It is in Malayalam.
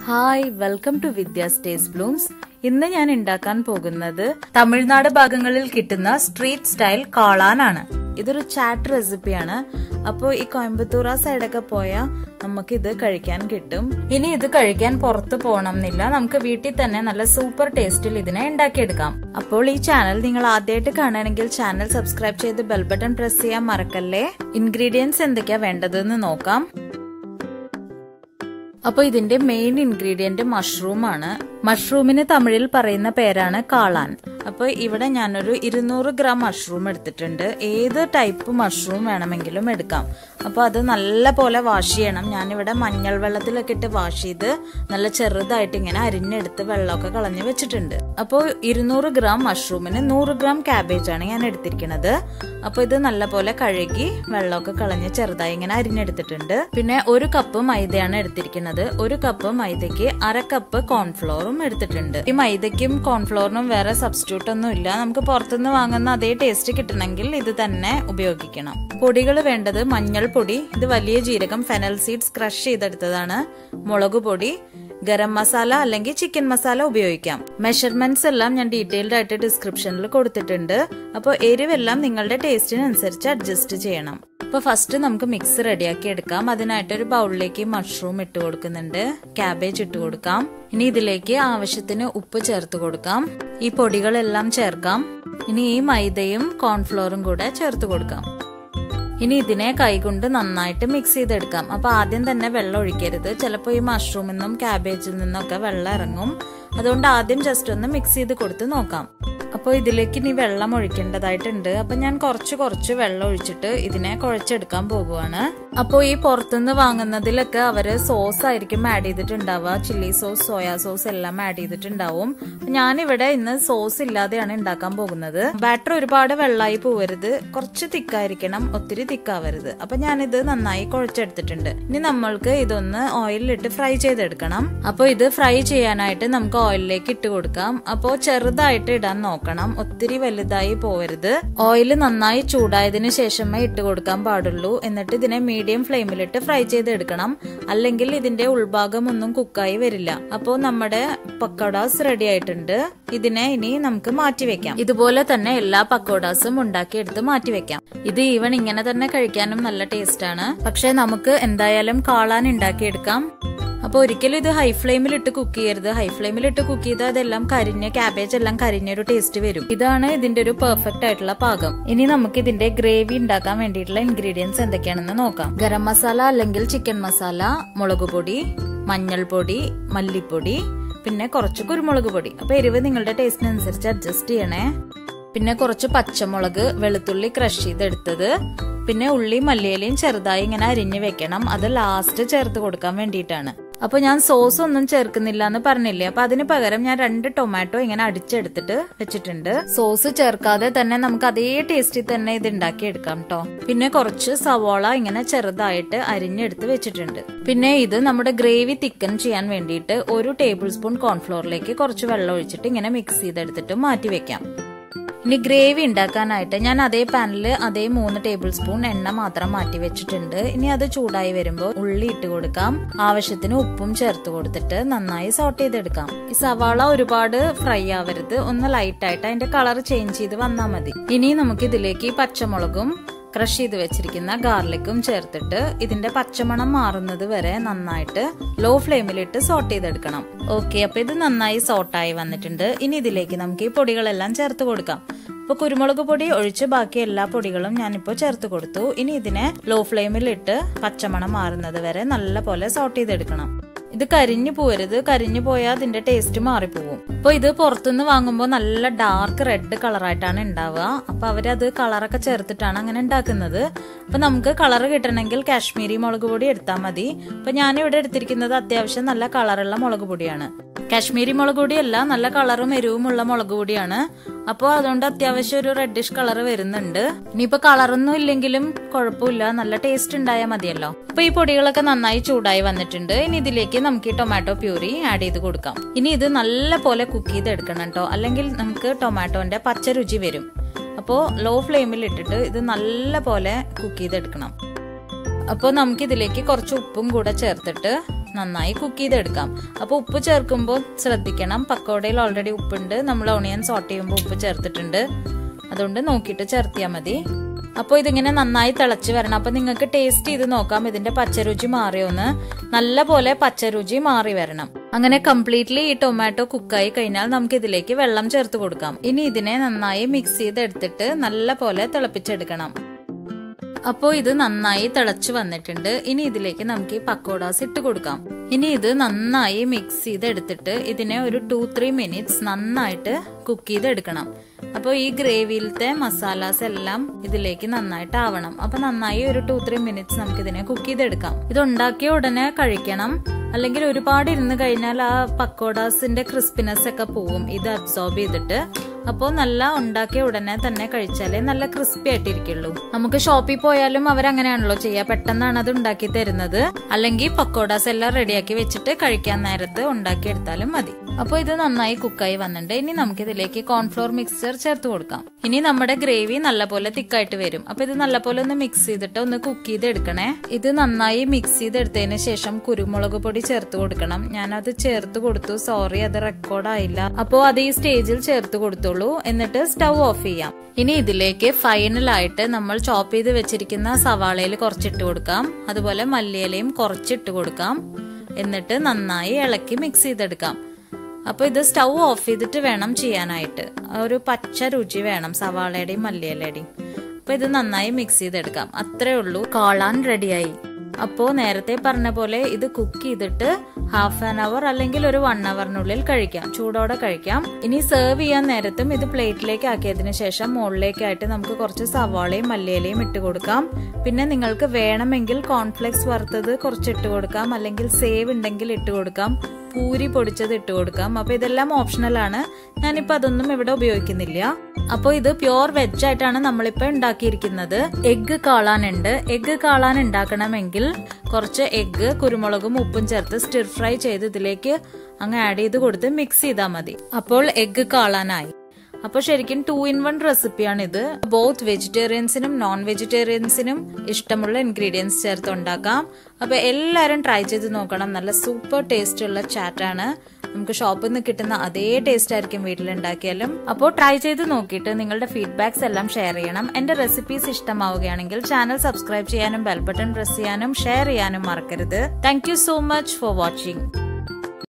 hi welcome to Vidya's taste blooms ഇന്ന് ഞാൻ ഉണ്ടാക്കാൻ പോകുന്നത് തമിഴ്നാട് ഭാഗങ്ങളിൽ കിട്ടുന്ന സ്ട്രീറ്റ് സ്റ്റൈൽ കാളാനാണ് ഇതൊരു ചാറ്റ് റെസിപ്പിയാണ് അപ്പോൾ ഈ കോയമ്പത്തൂർ ആ സൈഡൊക്കെ പോയാൽ നമുക്ക് ഇത് കഴിക്കാൻ കിട്ടും ഇനി ഇത് കഴിക്കാൻ പുറത്ത് പോകണം എന്നില്ല നമുക്ക് വീട്ടിൽ തന്നെ നല്ല സൂപ്പർ ടേസ്റ്റിൽ ഇതിനെ ഉണ്ടാക്കിയെടുക്കാം അപ്പോൾ ഈ ചാനൽ നിങ്ങൾ ആദ്യമായിട്ട് കാണുകയാണെങ്കിൽ ചാനൽ സബ്സ്ക്രൈബ് ചെയ്ത് ബെൽ ബട്ടൺ പ്രസ് ചെയ്യാൻ മറക്കല്ലേ ഇൻഗ്രീഡിയൻസ് എന്തൊക്കെയാ വേണ്ടതെന്ന് നോക്കാം അപ്പോൾ ഇതിന്റെ മെയിൻ ഇൻഗ്രീഡിയന്റ് മഷ്റൂം ആണ് മഷ്റൂമിന് തമിഴിൽ പറയുന്ന പേരാണ് കാളാൻ അപ്പോൾ ഇവിടെ ഞാനൊരു ഇരുന്നൂറ് ഗ്രാം മഷ്റൂം എടുത്തിട്ടുണ്ട് ഏത് ടൈപ്പ് മഷ്റൂം വേണമെങ്കിലും എടുക്കാം അപ്പോൾ അത് നല്ല പോലെ വാഷ് ചെയ്യണം ഞാനിവിടെ മഞ്ഞൾ വെള്ളത്തിലൊക്കെ ഇട്ട് വാഷ് ചെയ്ത് നല്ല ചെറുതായിട്ട് ഇങ്ങനെ അരിഞ്ഞെടുത്ത് വെള്ളമൊക്കെ കളഞ്ഞ് വെച്ചിട്ടുണ്ട് അപ്പോൾ ഇരുന്നൂറ് ഗ്രാം മഷ്റൂമിന് നൂറ് ഗ്രാം ക്യാബേജ് ആണ് ഞാൻ എടുത്തിരിക്കുന്നത് അപ്പോൾ ഇത് നല്ല പോലെ കഴുകി വെള്ളമൊക്കെ കളഞ്ഞ് ചെറുതായി ഇങ്ങനെ അരിഞ്ഞെടുത്തിട്ടുണ്ട് പിന്നെ ഒരു കപ്പ് മൈദയാണ് എടുത്തിരിക്കുന്നത് ഒരു കപ്പ് മൈദയ്ക്ക് അര കപ്പ് കോൺഫ്ലോറും എടുത്തിട്ടുണ്ട് ഈ മൈദയ്ക്കും കോൺഫ്ലോറിനും വേറെ സബ്സ്റ്റിറ്റ്യൂട്ട് ഒന്നും ഇല്ല നമുക്ക് പുറത്തുനിന്ന് വാങ്ങുന്ന അതേ ടേസ്റ്റ് കിട്ടണമെങ്കിൽ ഇത് തന്നെ ഉപയോഗിക്കണം പൊടികൾ വേണ്ടത് മഞ്ഞൾപ്പൊടി ഇത് വലിയ ജീരകം ഫെനൽ സീഡ്സ് ക്രഷ് ചെയ്തെടുത്തതാണ് മുളക് പൊടി ഗരം മസാല അല്ലെങ്കിൽ ചിക്കൻ മസാല ഉപയോഗിക്കാം മെഷർമെന്റ്സ് എല്ലാം ഞാൻ ഡീറ്റെയിൽഡ് ആയിട്ട് ഡിസ്ക്രിപ്ഷനിൽ കൊടുത്തിട്ടുണ്ട് അപ്പോൾ എരിവെല്ലാം നിങ്ങളുടെ ടേസ്റ്റിനനുസരിച്ച് അഡ്ജസ്റ്റ് ചെയ്യണം അപ്പോൾ ഫസ്റ്റ് നമുക്ക് മിക്സ് റെഡിയാക്കി എടുക്കാം അതിനായിട്ട് ഒരു ബൗളിലേക്ക് മഷ്റൂം ഇട്ട് കൊടുക്കുന്നുണ്ട് ക്യാബേജ് ഇട്ട് കൊടുക്കാം ഇനി ഇതിലേക്ക് ആവശ്യത്തിന് ഉപ്പ് ചേർത്ത് കൊടുക്കാം ഈ പൊടികളെല്ലാം ചേർക്കാം ഇനി ഈ മൈദയും കോൺഫ്ലോറും കൂടെ ചേർത്ത് കൊടുക്കാം ഇനി ഇതിനെ കൈകൊണ്ട് നന്നായിട്ട് മിക്സ് ചെയ്തെടുക്കാം അപ്പൊ ആദ്യം തന്നെ വെള്ളം ഒഴിക്കരുത് ചിലപ്പോൾ ഈ മഷ്റൂമിൽ നിന്നും ക്യാബേജിൽ നിന്നൊക്കെ വെള്ളം ഇറങ്ങും അതുകൊണ്ട് ആദ്യം ജസ്റ്റ് ഒന്ന് മിക്സ് ചെയ്ത് കൊടുത്ത് നോക്കാം അപ്പോൾ ഇതിലേക്ക് ഇനി വെള്ളം ഒഴിക്കേണ്ടതായിട്ടുണ്ട് അപ്പൊ ഞാൻ കുറച്ച് കുറച്ച് വെള്ളം ഒഴിച്ചിട്ട് ഇതിനെ കുഴച്ചെടുക്കാൻ പോകുവാണ് അപ്പോൾ ഈ പുറത്തുനിന്ന് വാങ്ങുന്നതിലൊക്കെ അവര് സോസ് ആയിരിക്കും ആഡ് ചെയ്തിട്ടുണ്ടാവുക ചില്ലി സോസ് സോയാ സോസ് എല്ലാം ആഡ് ചെയ്തിട്ടുണ്ടാവും ഞാനിവിടെ ഇന്ന് സോസ് ഇല്ലാതെയാണ് ഉണ്ടാക്കാൻ പോകുന്നത് ബാറ്റർ ഒരുപാട് വെള്ളമായി പോവരുത് കുറച്ച് തിക്കായിരിക്കണം ഒത്തിരി തിക്കാവരുത് അപ്പൊ ഞാനിത് നന്നായി കുഴച്ചെടുത്തിട്ടുണ്ട് ഇനി നമ്മൾക്ക് ഇതൊന്ന് ഓയിലിട്ട് ഫ്രൈ ചെയ്തെടുക്കണം അപ്പോൾ ഇത് ഫ്രൈ ചെയ്യാനായിട്ട് നമുക്ക് ഓയിലിലേക്ക് ഇട്ട് കൊടുക്കാം അപ്പോൾ ചെറുതായിട്ട് ഇടാൻ നോക്കണം ഒത്തിരി വലുതായി പോവരുത് ഓയിൽ നന്നായി ചൂടായതിനു ശേഷമേ ഇട്ട് കൊടുക്കാൻ പാടുള്ളൂ എന്നിട്ട് ഇതിനെ മീഡിയം ഫ്ലെയിമിലിട്ട് ഫ്രൈ ചെയ്തെടുക്കണം അല്ലെങ്കിൽ ഇതിന്റെ ഉൾഭാഗം ഒന്നും കുക്കായി വരില്ല അപ്പോൾ നമ്മുടെ പക്കോടാസ് റെഡി ആയിട്ടുണ്ട് ഇതിനെ ഇനി നമുക്ക് മാറ്റിവെക്കാം ഇതുപോലെ തന്നെ എല്ലാ പക്കോടാസും ഉണ്ടാക്കിയെടുത്ത് മാറ്റിവെക്കാം ഇത് ഈവൻ ഇങ്ങനെ തന്നെ കഴിക്കാനും നല്ല ടേസ്റ്റ് ആണ് പക്ഷെ നമുക്ക് എന്തായാലും കാളാൻ ഉണ്ടാക്കിയെടുക്കാം അപ്പൊ ഒരിക്കലും ഇത് ഹൈ ഫ്ലെയിമിൽ ഇട്ട് കുക്ക് ചെയ്യരുത് ഹൈ ഫ്ലെയിമിൽ ഇട്ട് കുക്ക് ചെയ്താൽ അതെല്ലാം കരിഞ്ഞ് ക്യാബേജ് എല്ലാം കരിഞ്ഞൊരു ടേസ്റ്റ് വരും ഇതാണ് ഇതിന്റെ ഒരു പെർഫെക്റ്റ് ആയിട്ടുള്ള പാകം ഇനി നമുക്ക് ഇതിന്റെ ഗ്രേവി ഉണ്ടാക്കാൻ വേണ്ടിയിട്ടുള്ള ഇൻഗ്രീഡിയൻസ് എന്തൊക്കെയാണെന്ന് നോക്കാം ഗരം മസാല അല്ലെങ്കിൽ ചിക്കൻ മസാല മുളക് പൊടി മഞ്ഞൾപ്പൊടി മല്ലിപ്പൊടി പിന്നെ കുറച്ച് കുരുമുളക് പൊടി അപ്പൊ എരിവ് നിങ്ങളുടെ ടേസ്റ്റിനനുസരിച്ച് അഡ്ജസ്റ്റ് ചെയ്യണേ പിന്നെ കുറച്ച് പച്ചമുളക് വെളുത്തുള്ളി ക്രഷ് ചെയ്തെടുത്തത് പിന്നെ ഉള്ളി മല്ലിയിലയും ചെറുതായി ഇങ്ങനെ അരിഞ്ഞു വെക്കണം അത് ലാസ്റ്റ് ചേർത്ത് കൊടുക്കാൻ വേണ്ടിയിട്ടാണ് അപ്പൊ ഞാൻ സോസ് ഒന്നും ചേർക്കുന്നില്ല എന്ന് പറഞ്ഞില്ലേ അപ്പൊ അതിന് പകരം ഞാൻ രണ്ട് ടൊമാറ്റോ ഇങ്ങനെ അടിച്ചെടുത്തിട്ട് വെച്ചിട്ടുണ്ട് സോസ് ചേർക്കാതെ തന്നെ നമുക്ക് അതേ ടേസ്റ്റിൽ തന്നെ ഇത് ഉണ്ടാക്കി എടുക്കാം കേട്ടോ പിന്നെ കുറച്ച് സവോള ഇങ്ങനെ ചെറുതായിട്ട് അരിഞ്ഞെടുത്ത് വെച്ചിട്ടുണ്ട് പിന്നെ ഇത് നമ്മുടെ ഗ്രേവി തിക്കൻ ചെയ്യാൻ വേണ്ടിയിട്ട് ഒരു ടേബിൾ സ്പൂൺ കോൺഫ്ലോറിലേക്ക് കുറച്ച് വെള്ളം ഒഴിച്ചിട്ട് ഇങ്ങനെ മിക്സ് ചെയ്തെടുത്തിട്ട് മാറ്റി വെക്കാം ഇനി ഗ്രേവി ഉണ്ടാക്കാനായിട്ട് ഞാൻ അതേ പാനിൽ അതേ മൂന്ന് ടേബിൾ സ്പൂൺ എണ്ണ മാത്രം മാറ്റി വെച്ചിട്ടുണ്ട് ഇനി അത് ചൂടായി വരുമ്പോൾ ഉള്ളി ഇട്ട് കൊടുക്കാം ആവശ്യത്തിന് ഉപ്പും ചേർത്ത് കൊടുത്തിട്ട് നന്നായി സോട്ട് ചെയ്തെടുക്കാം ഈ സവാള ഒരുപാട് ഫ്രൈ ആവരുത് ഒന്ന് ലൈറ്റ് ആയിട്ട് അതിന്റെ കളർ ചേഞ്ച് ചെയ്ത് വന്നാൽ മതി ഇനി നമുക്ക് ഇതിലേക്ക് പച്ചമുളകും ക്രഷ് ചെയ്ത് വെച്ചിരിക്കുന്ന ഗാർലിക്കും ചേർത്തിട്ട് ഇതിന്റെ പച്ചമണം മാറുന്നത് വരെ നന്നായിട്ട് ലോ ഫ്ലെയിമിലിട്ട് സോട്ട് ചെയ്തെടുക്കണം ഓക്കെ അപ്പൊ ഇത് നന്നായി സോട്ടായി വന്നിട്ടുണ്ട് ഇനി ഇതിലേക്ക് നമുക്ക് ഈ പൊടികളെല്ലാം ചേർത്ത് കൊടുക്കാം അപ്പൊ കുരുമുളക് പൊടി ഒഴിച്ച് ബാക്കി എല്ലാ പൊടികളും ഞാനിപ്പോൾ ചേർത്ത് കൊടുത്തു ഇനി ഇതിനെ ലോ ഫ്ലെയിമിലിട്ട് പച്ചമണം മാറുന്നത് വരെ നല്ല പോലെ സോട്ട് ചെയ്തെടുക്കണം ഇത് കരിഞ്ഞു പോരുത് കരിഞ്ഞു പോയാൽ അതിന്റെ ടേസ്റ്റ് മാറിപ്പോവും അപ്പൊ ഇത് പുറത്തുനിന്ന് വാങ്ങുമ്പോൾ നല്ല ഡാർക്ക് റെഡ് കളറായിട്ടാണ് ഉണ്ടാവുക അപ്പൊ അവരത് കളറൊക്കെ ചേർത്തിട്ടാണ് അങ്ങനെ ഉണ്ടാക്കുന്നത് അപ്പൊ നമുക്ക് കളർ കിട്ടണമെങ്കിൽ കാശ്മീരി മുളക് പൊടി എടുത്താൽ മതി അപ്പൊ ഞാനിവിടെ എടുത്തിരിക്കുന്നത് അത്യാവശ്യം നല്ല കളറുള്ള മുളക് പൊടിയാണ് കാശ്മീരി മുളക് പൊടിയല്ല നല്ല കളറും എരിവുമുള്ള മുളക് പൊടിയാണ് അപ്പോൾ അതുകൊണ്ട് അത്യാവശ്യം ഒരു റെഡിഷ് കളർ വരുന്നുണ്ട് ഇനിയിപ്പോ കളറൊന്നും ഇല്ലെങ്കിലും കുഴപ്പമില്ല നല്ല ടേസ്റ്റ് ഉണ്ടായാൽ മതിയല്ലോ അപ്പൊ ഈ പൊടികളൊക്കെ നന്നായി ചൂടായി വന്നിട്ടുണ്ട് ഇനി ഇതിലേക്ക് നമുക്ക് ഈ ടൊമാറ്റോ പ്യൂരി ആഡ് ചെയ്ത് കൊടുക്കാം ഇനി ഇത് നല്ല പോലെ കുക്ക് ചെയ്തെടുക്കണം കേട്ടോ അല്ലെങ്കിൽ നമുക്ക് ടൊമാറ്റോന്റെ പച്ച രുചി വരും അപ്പോൾ ലോ ഫ്ലെയിമിൽ ഇട്ടിട്ട് ഇത് നല്ല പോലെ കുക്ക് ചെയ്തെടുക്കണം അപ്പോൾ നമുക്ക് ഇതിലേക്ക് കുറച്ച് ഉപ്പും കൂടെ ചേർത്തിട്ട് നന്നായി കുക്ക് ചെയ്തെടുക്കാം അപ്പോൾ ഉപ്പ് ചേർക്കുമ്പോൾ ശ്രദ്ധിക്കണം പക്കോടയിൽ ഓൾറെഡി ഉപ്പുണ്ട് നമ്മൾ ഓണിയൻ സോട്ട് ചെയ്യുമ്പോൾ ഉപ്പ് ചേർത്തിട്ടുണ്ട് അതുകൊണ്ട് നോക്കിയിട്ട് ചേർത്തിയാൽ മതി അപ്പോൾ ഇതിങ്ങനെ നന്നായി തിളച്ച് വരണം അപ്പോൾ നിങ്ങൾക്ക് ടേസ്റ്റ് ചെയ്ത് നോക്കാം ഇതിന്റെ പച്ചരുചി മാറിയോന്ന് നല്ല പോലെ പച്ചരുചി മാറി വരണം അങ്ങനെ കംപ്ലീറ്റ്ലി ഈ ടൊമാറ്റോ കുക്കായി കഴിഞ്ഞാൽ നമുക്ക് ഇതിലേക്ക് വെള്ളം ചേർത്ത് കൊടുക്കാം ഇനി ഇതിനെ നന്നായി മിക്സ് ചെയ്തെടുത്തിട്ട് നല്ല പോലെ തിളപ്പിച്ചെടുക്കണം അപ്പോൾ ഇത് നന്നായി തിളച്ചു വന്നിട്ടുണ്ട് ഇനി ഇതിലേക്ക് നമുക്ക് ഈ പക്കോടാസ് ഇട്ട് കൊടുക്കാം ഇനി ഇത് നന്നായി മിക്സ് ചെയ്തെടുത്തിട്ട് ഇതിനെ ഒരു ടു ത്രീ മിനിറ്റ്സ് നന്നായിട്ട് കുക്ക് ചെയ്തെടുക്കണം അപ്പോൾ ഈ ഗ്രേവിയിലത്തെ മസാലാസ് എല്ലാം ഇതിലേക്ക് നന്നായിട്ട് ആവണം അപ്പൊ നന്നായി ഒരു ടു ത്രീ മിനിറ്റ്സ് നമുക്ക് ഇതിനെ കുക്ക് ചെയ്തെടുക്കാം ഇത് ഉണ്ടാക്കിയ ഉടനെ കഴിക്കണം അല്ലെങ്കിൽ ഒരുപാട് ഇരുന്ന് കഴിഞ്ഞാൽ ആ പക്കോടാസിന്റെ ക്രിസ്പിനെസ് ഒക്കെ പോവും ഇത് അബ്സോർബ് ചെയ്തിട്ട് അപ്പോൾ നല്ല ഉണ്ടാക്കിയ ഉടനെ തന്നെ കഴിച്ചാലേ നല്ല ക്രിസ്പി ആയിട്ടിരിക്കുള്ളൂ നമുക്ക് ഷോപ്പിൽ പോയാലും അവരങ്ങനെയാണല്ലോ ചെയ്യുക പെട്ടെന്നാണ് അത് ഉണ്ടാക്കി തരുന്നത് അല്ലെങ്കിൽ പക്കോടാസ് എല്ലാം റെഡിയാക്കി വെച്ചിട്ട് കഴിക്കാൻ നേരത്ത് ഉണ്ടാക്കിയെടുത്താലും മതി അപ്പോൾ ഇത് നന്നായി കുക്കായി വന്നിട്ടുണ്ട് ഇനി നമുക്ക് ഇതിലേക്ക് കോൺഫ്ലോർ മിക്സ്ചർ ചേർത്ത് കൊടുക്കാം ഇനി നമ്മുടെ ഗ്രേവി നല്ലപോലെ തിക്കായിട്ട് വരും അപ്പൊ ഇത് നല്ലപോലെ ഒന്ന് മിക്സ് ചെയ്തിട്ട് ഒന്ന് കുക്ക് ചെയ്ത് എടുക്കണേ ഇത് നന്നായി മിക്സ് ചെയ്തെടുത്തതിന് ശേഷം കുരുമുളക് പൊടി ചേർത്ത് കൊടുക്കണം ഞാനത് ചേർത്ത് കൊടുത്തു സോറി അത് റെക്കോർഡ് ആയില്ല അപ്പോൾ അത് ഈ സ്റ്റേജിൽ ചേർത്ത് കൊടുത്തോളൂ എന്നിട്ട് സ്റ്റൗ ഓഫ് ചെയ്യാം ഇനി ഇതിലേക്ക് ഫൈനലായിട്ട് നമ്മൾ ചോപ്പ് ചെയ്ത് വെച്ചിരിക്കുന്ന സവാളയിൽ കുറച്ചിട്ട് കൊടുക്കാം അതുപോലെ മല്ലിയിലയും കുറച്ചിട്ട് കൊടുക്കാം എന്നിട്ട് നന്നായി ഇളക്കി മിക്സ് ചെയ്തെടുക്കാം അപ്പൊ ഇത് സ്റ്റൗ ഓഫ് ചെയ്തിട്ട് വേണം ചെയ്യാനായിട്ട് ഒരു പച്ച രുചി വേണം സവാളയുടെയും മല്ലിയിലയുടെയും അപ്പൊ ഇത് നന്നായി മിക്സ് ചെയ്തെടുക്കാം അത്രേ ഉള്ളൂ കാളാൻ റെഡിയായി അപ്പോ നേരത്തെ പറഞ്ഞ പോലെ ഇത് കുക്ക് ചെയ്തിട്ട് ഹാഫ് ആൻ അവർ അല്ലെങ്കിൽ ഒരു വൺ അവറിനുള്ളിൽ കഴിക്കാം ചൂടോടെ കഴിക്കാം ഇനി സെർവ് ചെയ്യാൻ നേരത്തും ഇത് പ്ലേറ്റിലേക്ക് ആക്കിയതിനു ശേഷം മുകളിലേക്കായിട്ട് നമുക്ക് കുറച്ച് സവാളയും മല്ലിയിലയും ഇട്ട് കൊടുക്കാം പിന്നെ നിങ്ങൾക്ക് വേണമെങ്കിൽ കോൺഫ്ലെക്സ് വറുത്തത് കുറച്ച് ഇട്ട് കൊടുക്കാം അല്ലെങ്കിൽ സേവ് ഉണ്ടെങ്കിൽ ഇട്ട് കൊടുക്കാം പൂരി പൊടിച്ചത് ഇട്ട് കൊടുക്കാം അപ്പൊ ഇതെല്ലാം ഓപ്ഷണൽ ആണ് ഞാനിപ്പോ അതൊന്നും ഇവിടെ ഉപയോഗിക്കുന്നില്ല അപ്പോൾ ഇത് പ്യോർ വെജ് ആയിട്ടാണ് നമ്മളിപ്പോ ഉണ്ടാക്കിയിരിക്കുന്നത് എഗ്ഗ് കാളാനുണ്ട് എഗ്ഗ് കാളാൻ ഉണ്ടാക്കണമെങ്കിൽ കുറച്ച് എഗ്ഗ് കുരുമുളകും ഉപ്പും ചേർത്ത് സ്റ്റിർ ഫ്രൈ ചെയ്ത് ഇതിലേക്ക് അങ്ങ് ആഡ് ചെയ്ത് കൊടുത്ത് മിക്സ് ചെയ്താൽ മതി അപ്പോൾ എഗ്ഗ് കാളാനായി അപ്പോൾ ശരിക്കും ടു ഇൻ വൺ റെസിപ്പിയാണ് ഇത് ബോത്ത് വെജിറ്റേറിയൻസിനും നോൺ വെജിറ്റേറിയൻസിനും ഇഷ്ടമുള്ള ഇൻഗ്രീഡിയൻസ് ചേർത്ത് ഉണ്ടാക്കാം അപ്പൊ എല്ലാവരും ട്രൈ ചെയ്ത് നോക്കണം നല്ല സൂപ്പർ ടേസ്റ്റ് ഉള്ള ചാറ്റാണ് നമുക്ക് ഷോപ്പിൽ നിന്ന് കിട്ടുന്ന അതേ ടേസ്റ്റ് ആയിരിക്കും വീട്ടിലുണ്ടാക്കിയാലും അപ്പോൾ ട്രൈ ചെയ്ത് നോക്കിയിട്ട് നിങ്ങളുടെ ഫീഡ്ബാക്സ് എല്ലാം ഷെയർ ചെയ്യണം എന്റെ റെസിപ്പീസ് ഇഷ്ടമാവുകയാണെങ്കിൽ ചാനൽ സബ്സ്ക്രൈബ് ചെയ്യാനും ബെൽ ബട്ടൺ പ്രസ് ചെയ്യാനും ഷെയർ ചെയ്യാനും മറക്കരുത് thank so much for watching